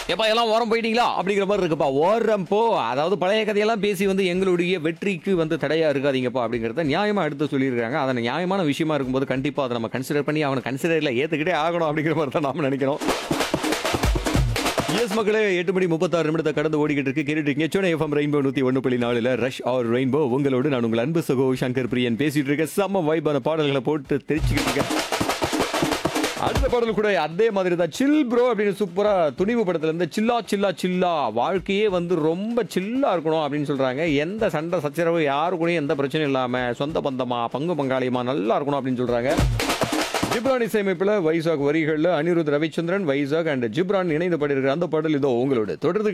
எப்பா எல்லாம் ஓரம் போயிட்டீங்களா அப்படிங்கிற மாதிரி இருக்குப்பா ஓரம் போ அதாவது பழைய கதையெல்லாம் பேசி வந்து எங்களுடைய வெற்றிக்கு வந்து தடையா இருக்காதீங்கப்பா அப்படிங்கிறத நியாயமா எடுத்து சொல்லியிருக்காங்க அதை நியாயமான விஷயமா இருக்கும்போது கண்டிப்பா அதை நம்ம கன்சிடர் பண்ணி அவனை கன்சிடர்ல ஏத்துக்கிட்டே ஆகணும் அப்படிங்கிற மாதிரி தான் நாம நினைக்கிறோம் எஸ் மக்களே எட்டு மணி முப்பத்தாறு நிமிடத்தை கடந்து ஓடிக்கிட்டு இருக்கு கேட்டுட்டு இருக்கீங்க சோனா எஃப்எம் ரெயின்போ நூத்தி ஒன்று புள்ளி நாலுல ரஷ் ஆர் ரெயின்போ உங்களோடு நான் உங்கள் அன்பு சகோ சங்கர் பிரியன் பேசிட்டு இருக்கேன் செம்ம வைபான பாடல்களை போட்டு தெரிச்சுக்கிட்டு இருக்கேன் அடுத்த பாடல் கூட அதே மாதிரி தான் சில் ப்ரோ அப்படின்னு சூப்பரா துணிவு படத்துல இருந்து சில்லா சில்லா சில்லா வாழ்க்கையே வந்து ரொம்ப சில்லா இருக்கணும் அப்படின்னு சொல்றாங்க எந்த சண்டை சச்சரவு யாரு கூடயும் எந்த பிரச்சனையும் இல்லாம சொந்த பந்தமா பங்கு பங்காளியமா நல்லா இருக்கணும் அப்படின்னு சொல்றாங்க ஜிப்ரான் இசையமைப்பில் வைசாக் வரிகளில் அனிருத் ரவிச்சந்திரன் வைசாக் அண்ட் ஜிப்ரான் இணைந்து பாடியிருக்கிற அந்த பாடல் இதோ உங்களோட தொடர்ந்து